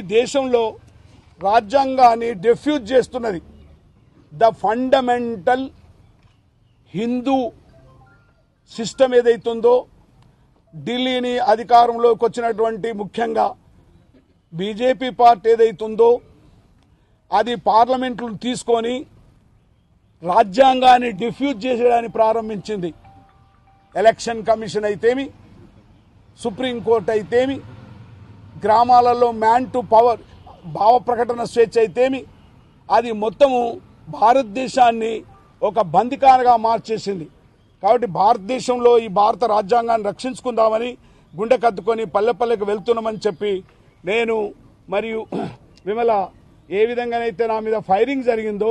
దేశంలో రాజ్యాంగాన్ని డెఫ్యూజ్ చేస్తున్నది ద ఫండమెంటల్ హిందూ సిస్టమ్ ఏదైతుందో ఢిల్లీని అధికారంలోకి వచ్చినటువంటి ముఖ్యంగా బీజేపీ పార్టీ ఏదైతుందో అది పార్లమెంట్లు తీసుకొని రాజ్యాంగాన్ని డిఫ్యూజ్ చేసేయడానికి ప్రారంభించింది ఎలక్షన్ కమిషన్ అయితేమి సుప్రీంకోర్టు అయితేమి గ్రామాలలో మ్యాన్ టు పవర్ భావ ప్రకటన స్వేచ్ఛ అయితేమి అది మొత్తము భారతదేశాన్ని ఒక బందికానగా మార్చేసింది కాబట్టి భారతదేశంలో ఈ భారత రాజ్యాంగాన్ని రక్షించుకుందామని గుండె కత్తుకొని పల్లె పల్లెకు వెళ్తున్నామని చెప్పి నేను మరియు విమల ఏ విధంగానైతే నా మీద ఫైరింగ్ జరిగిందో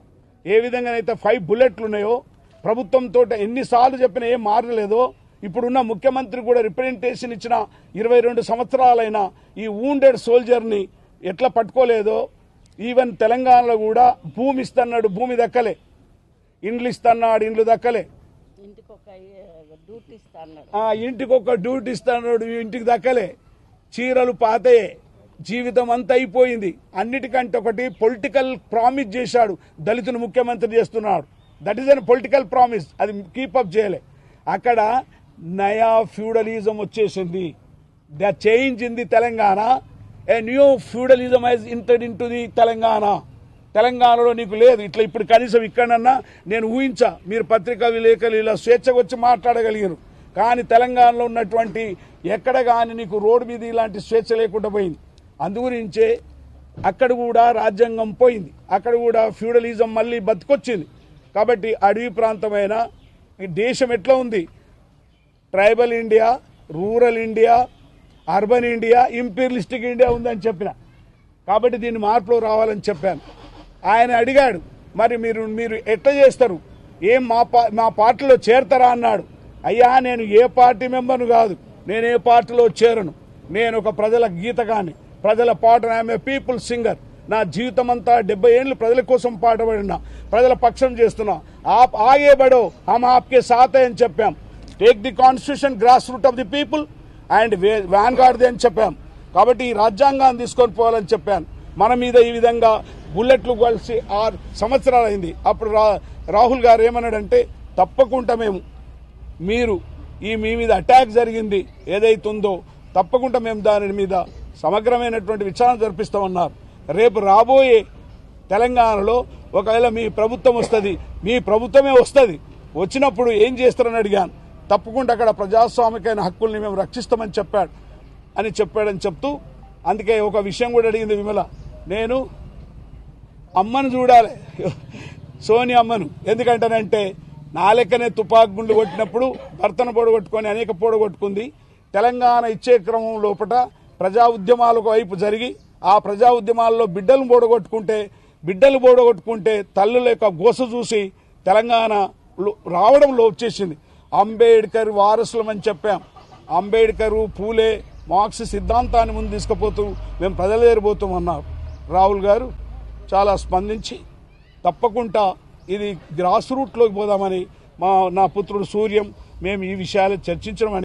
ఏ విధంగానైతే ఫైవ్ బుల్లెట్లు ఉన్నాయో ప్రభుత్వంతో ఎన్నిసార్లు చెప్పినా ఏం మారలేదో ఇప్పుడున్న ముఖ్యమంత్రి కూడా రిప్రజెంటేషన్ ఇచ్చిన ఇరవై రెండు సంవత్సరాలైన ఈ వూండెడ్ సోల్జర్ని ఎట్లా పట్టుకోలేదో ఈవెన్ తెలంగాణలో కూడా భూమి ఇస్తన్నాడు భూమి దక్కలే ఇండ్లు ఇస్తన్నాడు ఇండ్లు దక్కలే ఇంటికి ఒక డ్యూటీ ఇస్తా అన్నాడు ఆ ఇంటికి ఒక డ్యూటీ ఇస్తున్నాడు ఇంటికి దక్కలే చీరలు పాతయే జీవితం అంతా అయిపోయింది అన్నిటికంటే ఒకటి పొలిటికల్ ప్రామిస్ చేశాడు దళితుని ముఖ్యమంత్రి చేస్తున్నాడు that is an political promise అది కీపప్ చేయలే అక్కడ నయా ఫ్యూడలిజం వచ్చేసింది the change in the Telangana a new feudalism has entered into the Telangana తెలంగాణలో నీకు లేదు ఇట్లా ఇప్పుడు కనీసం ఇక్కడన్నా నేను ఊహించా మీరు పత్రికా విలేకరులు ఇలా స్వేచ్ఛగా వచ్చి మాట్లాడగలిగారు కానీ తెలంగాణలో ఉన్నటువంటి ఎక్కడ కానీ నీకు రోడ్డు మీద ఇలాంటి స్వేచ్ఛ లేకుండా పోయింది అందుగురించే అక్కడ కూడా రాజ్యాంగం పోయింది అక్కడ కూడా ఫ్యూడలిజం మళ్ళీ బతికొచ్చింది కాబట్టి అడవి ప్రాంతమైన ఈ దేశం ఎట్లా ఉంది tribal India rural India urban India imperialistic India ఉందని చెప్పిన కాబట్టి దీన్ని మార్పులో రావాలని చెప్పాను ఆయన అడిగాడు మరి మీరు మీరు ఎట్లా చేస్తారు ఏం మా పా మా పార్టీలో చేరతారా అన్నాడు అయ్యా నేను ఏ పార్టీ మెంబర్ను కాదు నేను ఏ పార్టీలో చేరను నేను ఒక ప్రజల గీతగాని ప్రజల పాట ఐఎమ్ ఏ పీపుల్ సింగర్ నా జీవితం అంతా డెబ్బై ఏళ్ళు ప్రజల కోసం పాటపడినా ప్రజల పక్షం చేస్తున్నా ఆప్ ఆగే బడో హమ్ ఆప్కే సాత్ అని చెప్పాం take the constitution grass root of the people and వ్యాన్ గార్డ్ది అని చెప్పాం కాబట్టి ఈ రాజ్యాంగాన్ని తీసుకొని పోవాలని చెప్పాను మన మీద ఈ విధంగా బుల్లెట్లు కలిసి ఆరు సంవత్సరాలు అయింది అప్పుడు రా రాహుల్ గారు ఏమన్నాడంటే తప్పకుండా మేము మీరు ఈ మీ మీద అటాక్ జరిగింది ఏదైతుందో తప్పకుండా మేము దాని మీద సమగ్రమైనటువంటి విచారణ జరిపిస్తామన్నారు రేపు రాబోయే తెలంగాణలో ఒకవేళ మీ ప్రభుత్వం వస్తుంది మీ ప్రభుత్వమే వస్తుంది వచ్చినప్పుడు ఏం చేస్తారని అడిగాను తప్పకుండా అక్కడ ప్రజాస్వామికమైన హక్కుల్ని మేము రక్షిస్తామని చెప్పాడు అని చెప్పాడని చెప్తూ అందుకే ఒక విషయం కూడా అడిగింది విమల నేను అమ్మను చూడాలి సోని అమ్మను ఎందుకంటానంటే నా లెక్కనే తుపాకు గుండు కొట్టినప్పుడు భర్తను పొడగొట్టుకొని అనేక పొడగొట్టుకుంది తెలంగాణ ఇచ్చే క్రమం లోపల ప్రజా ఉద్యమాలకు వైపు జరిగి ఆ ప్రజా ఉద్యమాల్లో బిడ్డలు బోడగొట్టుకుంటే బిడ్డలు బోడగొట్టుకుంటే తల్లుల యొక్క గోస చూసి తెలంగాణ లో- రావడంలో వచ్చేసింది అంబేద్కర్ వారసులమని చెప్పాం అంబేద్కర్ పూలే మార్క్స్ సిద్ధాంతాన్ని ముందు తీసుకుపోతూ మేము ప్రజల దగ్గర పోతాం అన్నారు రాహుల్ గారు చాలా స్పందించి తప్పకుండా ఇది గ్రాస్ రూట్లోకి పోదామని మా నా పుత్రుడు సూర్యం మేము ఈ విషయాలు చర్చించడం